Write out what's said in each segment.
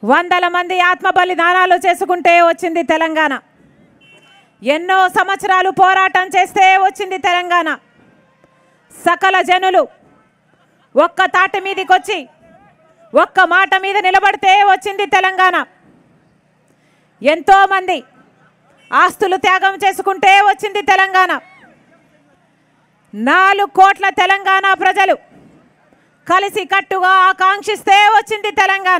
వందల మంది ఆత్మ బలిదానాలు చేసుకుంటే వచ్చింది తెలంగాణ ఎన్నో సంవత్సరాలు పోరాటం చేస్తే వచ్చింది తెలంగాణ సకల జనులు ఒక్క తాటి మీదకి వచ్చి ఒక్క మాట మీద నిలబడితే వచ్చింది తెలంగాణ ఎంతోమంది ఆస్తులు త్యాగం చేసుకుంటే వచ్చింది తెలంగాణ నాలుగు కోట్ల తెలంగాణ ప్రజలు కలిసి కట్టుగా ఆకాంక్షిస్తే వచ్చింది తెలంగాణ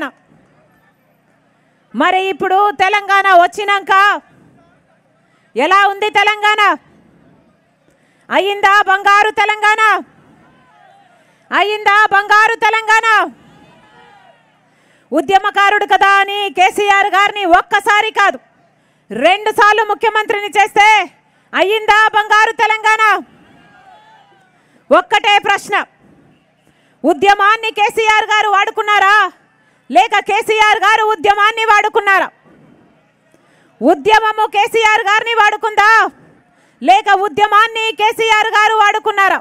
మరి ఇప్పుడు తెలంగాణ వచ్చినాక ఎలా ఉంది తెలంగాణ అయిందా బంగారు తెలంగాణ అయిందా బంగారు తెలంగాణ ఉద్యమకారుడు కదా అని కేసీఆర్ గారిని ఒక్కసారి కాదు రెండు సార్లు ముఖ్యమంత్రిని చేస్తే అయ్యిందా బంగారు తెలంగాణ ఒక్కటే ప్రశ్న ఉద్యమాన్ని కేసీఆర్ గారు వాడుకున్నారా లేక కేసీఆర్ గారు ఉద్యమాన్ని వాడుకున్నారా ఉద్యమము కేసీఆర్ గారిని వాడుకుందా లేక ఉద్యమాన్ని కేసీఆర్ గారు వాడుకున్నారా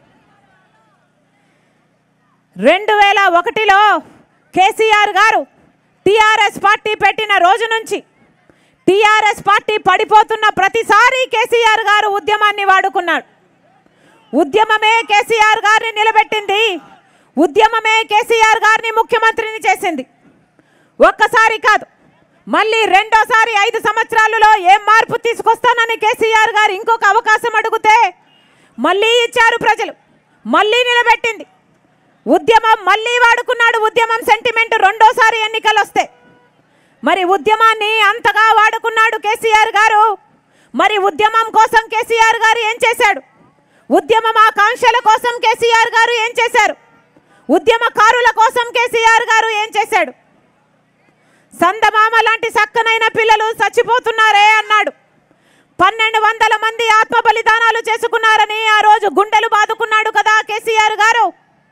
రెండు వేల ఒకటిలో కేసీఆర్ గారు టీఆర్ఎస్ పార్టీ పెట్టిన రోజు నుంచి టీఆర్ఎస్ పార్టీ పడిపోతున్న ప్రతిసారి కేసీఆర్ గారు ఉద్యమాన్ని వాడుకున్నాడు ఉద్యమమే కేసీఆర్ గారిని నిలబెట్టింది ఉద్యమమే కేసీఆర్ గారిని ముఖ్యమంత్రిని చేసింది ఒక్కసారి కాదు మళ్ళీ రెండోసారి ఐదు సంవత్సరాలలో ఏం మార్పు తీసుకొస్తానని కేసీఆర్ గారు ఇంకొక అవకాశం అడిగితే మళ్ళీ ఇచ్చారు ప్రజలు మళ్ళీ నిలబెట్టింది ఉద్యమం మళ్ళీ వాడుకున్నాడు ఉద్యమం సెంటిమెంట్ రెండోసారి ఎన్నికలు వస్తే మరి ఉద్యమాన్ని అంతగా వాడుకున్నాడు కేసీఆర్ గారు మరి ఉద్యమం కోసం కేసీఆర్ గారు ఏం చేశాడు ఉద్యమం ఆకాంక్షల కోసం కేసీఆర్ గారు ఏం చేశారు ఉద్యమకారుల కోసం కేసీఆర్ గారు ఏం చేశాడు సందమామ లాంటి సక్కనైన పిల్లలు చచ్చిపోతున్నారే అన్నాడు పన్నెండు వందల మంది ఆత్మ బలిదానాలు చేసుకున్నారని ఆ రోజు గుండెలు బాదుకున్నాడు కదా కేసీఆర్ గారు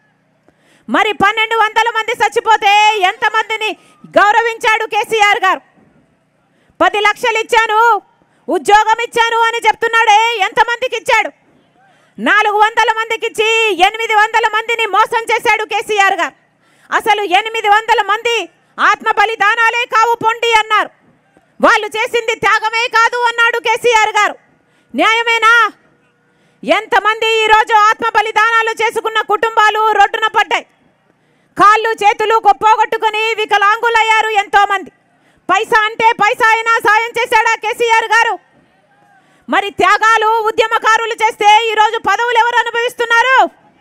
మరి పన్నెండు వందల మంది చచ్చిపోతే ఎంతమందిని గౌరవించాడు కేసీఆర్ గారు పది లక్షలు ఇచ్చాను ఉద్యోగం ఇచ్చాను అని చెప్తున్నాడే ఎంతమందికి ఇచ్చాడు నాలుగు వందల మందికి ఇచ్చి ఎనిమిది వందల మందిని మోసం చేశాడు కేసీఆర్ గారు అసలు ఎనిమిది వందల మంది ఆత్మ బలిదానాలే కావు పొండి అన్నారు వాళ్ళు చేసింది త్యాగమే కాదు అన్నాడు కేసీఆర్ గారు న్యాయమేనా ఎంతమంది ఈరోజు ఆత్మ బలిదానాలు చేసుకున్న కుటుంబాలు రోడ్డున పడ్డాయి కాళ్ళు చేతులు కొప్పోగొట్టుకుని వికలాంగులయ్యారు ఎంతోమంది పైసా అంటే పైసా అయినా సాయం చేశాడా కేసీఆర్ గారు మరి త్యాగాలు ఉద్యమకారులు చేస్తే ఈరోజు పదవులు ఎవరు అనుభవిస్తున్నారు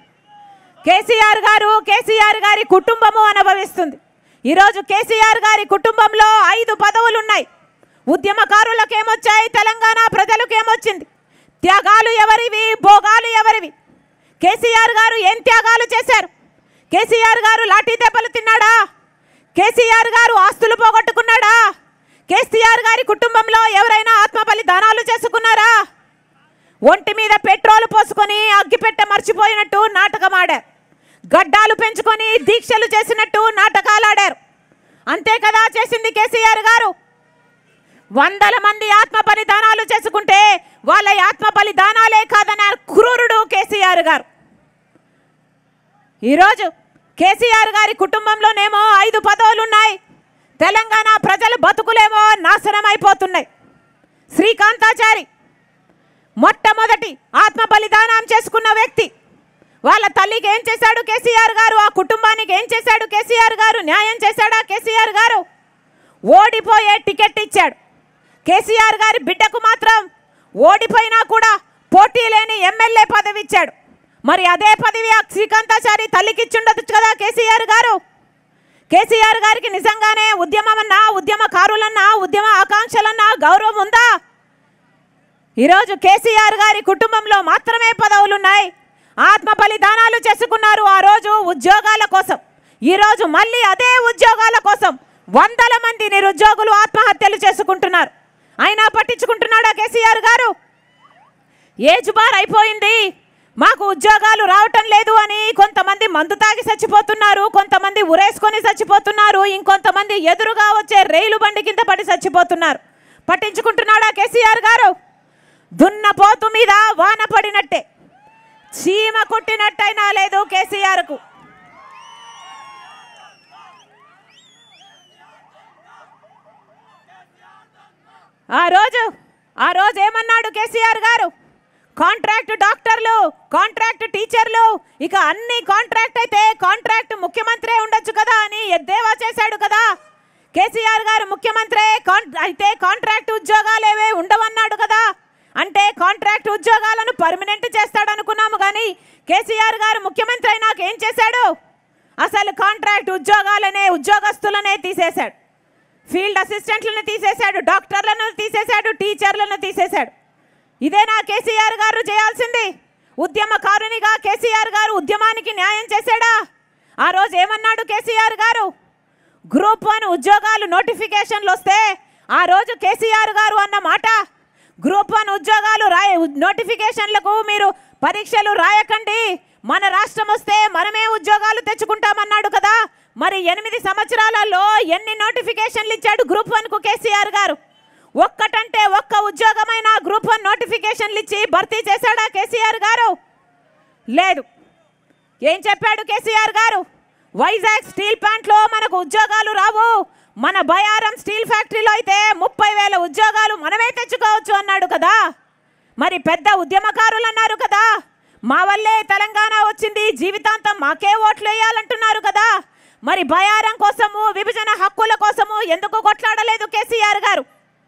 కేసీఆర్ గారు కేసీఆర్ గారి కుటుంబము అనుభవిస్తుంది ఈరోజు కేసీఆర్ గారి కుటుంబంలో ఐదు పదవులు ఉన్నాయి ఉద్యమకారులకు ఏమొచ్చాయి తెలంగాణ ప్రజలకు ఏమొచ్చింది త్యాగాలు ఎవరివి భోగాలు ఎవరివి కేసీఆర్ గారు ఏం త్యాగాలు చేశారు కేసీఆర్ గారు లాఠీ దెబ్బలు తిన్నాడా కేసీఆర్ గారు ఆస్తులు పోగొట్టుకున్నాడా కేసీఆర్ గారి కుటుంబంలో ఎవరైనా ఆత్మ బలిదానాలు చేసుకున్నారా ఒంటి మీద పెట్రోల్ పోసుకొని అగ్గిపెట్టె మర్చిపోయినట్టు నాటకం ఆడారు గడ్డాలు పెంచుకొని దీక్షలు చేసినట్టు నాటకాలు ఆడారు అంతే కదా చేసింది కేసీఆర్ గారు వందల మంది ఆత్మ బలిదానాలు చేసుకుంటే వాళ్ళ ఆత్మ బలిదానాలే కాదన్నారు క్రూరుడు కేసీఆర్ గారు ఈరోజు కేసీఆర్ గారి కుటుంబంలోనేమో ఐదు పదవులు ఉన్నాయి తెలంగాణ ప్రజల బతుకులేమో నాశనం అయిపోతున్నాయి శ్రీకాంతాచారి మొట్టమొదటి ఆత్మ బలిదానం చేసుకున్న వ్యక్తి వాళ్ళ తల్లికి ఏం చేశాడు కేసీఆర్ గారు ఆ కుటుంబానికి ఏం చేశాడు కేసీఆర్ గారు న్యాయం చేశాడా కేసీఆర్ గారు ఓడిపోయే టికెట్ ఇచ్చాడు కేసీఆర్ గారి బిడ్డకు మాత్రం ఓడిపోయినా కూడా పోటీ లేని ఎమ్మెల్యే పదవి ఇచ్చాడు మరి అదే పదవి ఆ శ్రీకాంతాచారి తల్లికి ఇచ్చుండదు కదా కేసీఆర్ గారు కేసీఆర్ గారికి నిజంగానే ఉద్యమమన్నా ఉద్యమకారులన్నా ఉద్యమ ఆకాంక్షలన్నా గౌరవం ఉందా ఈరోజు కేసీఆర్ గారి కుటుంబంలో మాత్రమే పదవులున్నాయి ఆత్మ బలిదానాలు చేసుకున్నారు ఆ రోజు ఉద్యోగాల కోసం ఈరోజు మళ్ళీ అదే ఉద్యోగాల కోసం వందల మంది నిరుద్యోగులు ఆత్మహత్యలు చేసుకుంటున్నారు అయినా పట్టించుకుంటున్నాడా కేసీఆర్ గారు ఏజ్ బార్ అయిపోయింది మాకు ఉద్యోగాలు రావటం లేదు అని కొంతమంది మందు తాగి చచ్చిపోతున్నారు కొంతమంది ఉరేసుకొని చచ్చిపోతున్నారు ఇంకొంతమంది ఎదురుగా వచ్చే రైలు బండి కింద పడి చచ్చిపోతున్నారు పట్టించుకుంటున్నాడా కేసీఆర్ గారు దున్నపోతు మీద వాన పడినట్టే చీమ కుట్టినట్టయినా లేదు కేసీఆర్కు ఆ రోజు ఆ రోజు ఏమన్నాడు కేసీఆర్ గారు కాంట్రాక్ట్ డాక్టర్లు కాంట్రాక్ట్ టీచర్లు ఇక అన్ని కాంట్రాక్ట్ అయితే కాంట్రాక్ట్ ముఖ్యమంత్రి ఉండొచ్చు కదా అని ఎద్దేవా చేశాడు కదా కేసీఆర్ గారు ముఖ్యమంత్రి కాన్ అయితే కాంట్రాక్ట్ ఉద్యోగాలేవే ఉండవన్నాడు కదా అంటే కాంట్రాక్ట్ ఉద్యోగాలను పర్మనెంట్ చేస్తాడు అనుకున్నాము కానీ కేసీఆర్ గారు ముఖ్యమంత్రి అయినాక ఏం చేశాడు అసలు కాంట్రాక్ట్ ఉద్యోగాలనే ఉద్యోగస్తులనే తీసేశాడు ఫీల్డ్ అసిస్టెంట్లను తీసేశాడు డాక్టర్లను తీసేశాడు టీచర్లను తీసేశాడు ఇదేనా కేసీఆర్ గారు చేయాల్సింది ఉద్యమకారునిగా కేసీఆర్ గారు ఉద్యమానికి న్యాయం చేశాడా ఆ రోజు ఏమన్నాడు కేసీఆర్ గారు గ్రూప్ వన్ ఉద్యోగాలు నోటిఫికేషన్లు వస్తే ఆ రోజు కేసీఆర్ గారు అన్న మాట గ్రూప్ వన్ ఉద్యోగాలు రాయ నోటిఫికేషన్లకు మీరు పరీక్షలు రాయకండి మన రాష్ట్రం వస్తే మనమే ఉద్యోగాలు తెచ్చుకుంటామన్నాడు కదా మరి ఎనిమిది సంవత్సరాలలో ఎన్ని నోటిఫికేషన్లు ఇచ్చాడు గ్రూప్ వన్కు కేసీఆర్ గారు ఒక్కటంటే ఒక్క ఉద్యోగమైన గ్రూప్ వన్ నోటిఫికేషన్లు ఇచ్చి భర్తీ చేశాడా కేసీఆర్ గారు లేదు ఏం చెప్పాడు కేసీఆర్ గారు వైజాగ్ స్టీల్ ప్లాంట్లో మనకు ఉద్యోగాలు రావు మన బయారం స్టీల్ ఫ్యాక్టరీలో అయితే ముప్పై వేల ఉద్యోగాలు మనమే తెచ్చుకోవచ్చు అన్నాడు కదా మరి పెద్ద ఉద్యమకారులు అన్నారు కదా మా వల్లే తెలంగాణ వచ్చింది జీవితాంతం మాకే ఓట్లు వేయాలంటున్నారు కదా మరి బయారం కోసము విభజన హక్కుల కోసము ఎందుకు కొట్లాడలేదు కేసీఆర్ గారు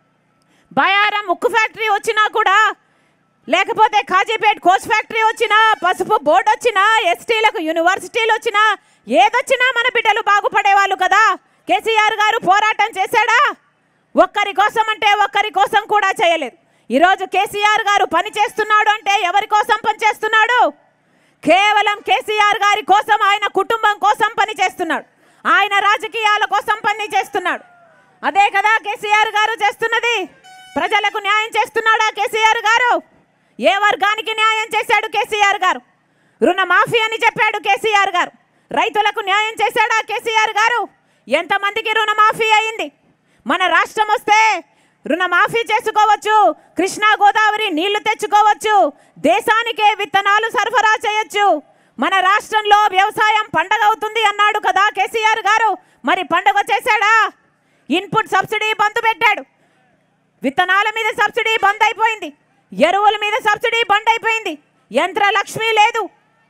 బయారం ఉక్కు ఫ్యాక్టరీ వచ్చినా కూడా లేకపోతే కాజీపేట్ కోచ్ ఫ్యాక్టరీ వచ్చినా పసుపు బోర్డు వచ్చినా ఎస్టీలకు యూనివర్సిటీలు వచ్చినా ఏదొచ్చినా మన బిడ్డలు బాగుపడేవాళ్ళు కదా కేసీఆర్ గారు పోరాటం చేశాడా ఒక్కరి కోసం అంటే ఒక్కరి కోసం కూడా చేయలేదు ఈరోజు కేసీఆర్ గారు పని చేస్తున్నాడు అంటే ఎవరి కోసం పనిచేస్తున్నాడు కేవలం కేసీఆర్ గారి కోసం ఆయన కుటుంబం కోసం పని చేస్తున్నాడు ఆయన రాజకీయాల కోసం పని చేస్తున్నాడు అదే కదా కేసీఆర్ గారు చేస్తున్నది ప్రజలకు న్యాయం చేస్తున్నాడా కేసీఆర్ గారు ఏ వర్గానికి న్యాయం చేశాడు కేసీఆర్ గారు రుణమాఫీ అని చెప్పాడు కేసీఆర్ గారు రైతులకు న్యాయం చేశాడా కేసీఆర్ గారు ఎంతమందికి రుణమాఫీ అయింది మన రాష్ట్రం వస్తే రుణమాఫీ చేసుకోవచ్చు కృష్ణా గోదావరి నీళ్లు తెచ్చుకోవచ్చు దేశానికే విత్తనాలు సరఫరా చేయొచ్చు మన రాష్ట్రంలో వ్యవసాయం పండగ అవుతుంది అన్నాడు కదా కేసీఆర్ గారు మరి పండగ చేశాడా ఇన్పుట్ సబ్సిడీ బంద్ పెట్టాడు విత్తనాల మీద సబ్సిడీ బంద్ అయిపోయింది ఎరువుల మీద సబ్సిడీ బంద్ అయిపోయింది యంత్ర లక్ష్మి లేదు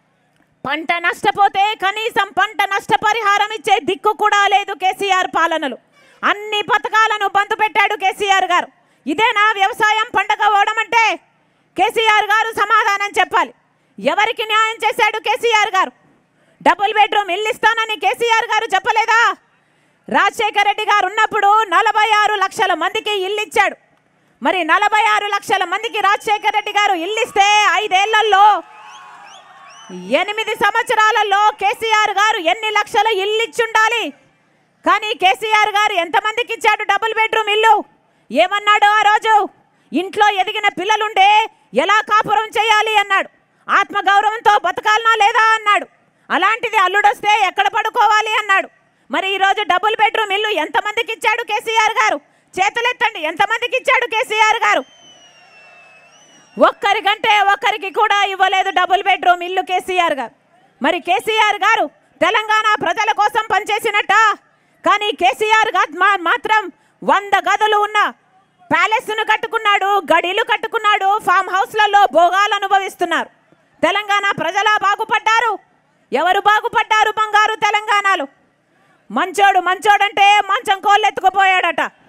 పంట నష్టపోతే కనీసం పంట నష్టపరిహారం ఇచ్చే దిక్కు కూడా లేదు కేసీఆర్ పాలనలు అన్ని పథకాలను బంద్ పెట్టాడు కేసీఆర్ గారు ఇదేనా వ్యవసాయం పండగ అవడం అంటే కేసీఆర్ గారు సమాధానం చెప్పాలి ఎవరికి న్యాయం చేశాడు కేసీఆర్ గారు డబుల్ బెడ్రూమ్ ఇల్లు ఇస్తానని కేసీఆర్ గారు చెప్పలేదా రాజశేఖర రెడ్డి గారు ఉన్నప్పుడు నలభై ఆరు లక్షల మందికి ఇల్లు ఇచ్చాడు మరి నలభై ఆరు లక్షల మందికి రాజశేఖర రెడ్డి గారు ఇల్లు ఇస్తే ఐదేళ్లలో ఎనిమిది సంవత్సరాలలో కేసీఆర్ గారు ఎన్ని లక్షల ఇల్లు ఇచ్చుండాలి కానీ కేసీఆర్ గారు ఎంతమందికి ఇచ్చాడు డబుల్ బెడ్రూమ్ ఇల్లు ఏమన్నాడు ఆ రోజు ఇంట్లో ఎదిగిన పిల్లలుండే ఎలా కాపురం చేయాలి అన్నాడు ఆత్మగౌరవంతో బతకాలనా లేదా అన్నాడు అలాంటిది అల్లుడొస్తే ఎక్కడ పడుకోవాలి అన్నాడు మరి ఈరోజు డబుల్ బెడ్రూమ్ ఇల్లు ఎంతమందికి ఇచ్చాడు కేసీఆర్ గారు చేతులెత్తండి ఎంతమందికి ఇచ్చాడు కేసీఆర్ గారు ఒక్కరికంటే ఒక్కరికి కూడా ఇవ్వలేదు డబుల్ బెడ్రూమ్ ఇల్లు కేసీఆర్ గారు మరి కేసీఆర్ గారు తెలంగాణ ప్రజల కోసం పనిచేసినట్ట కానీ కేసీఆర్ గారు మా- మాత్రం వంద గదులు ఉన్న ప్యాలెస్ను కట్టుకున్నాడు గడిలు కట్టుకున్నాడు ఫామ్ హౌస్లలో భోగాలు అనుభవిస్తున్నారు తెలంగాణ ప్రజల బాగుపడ్డారు ఎవరు బాగుపడ్డారు బంగారు తెలంగాణలో మంచోడు మంచోడంటే మంచం కోళ్ళెత్తుకుపోయాడట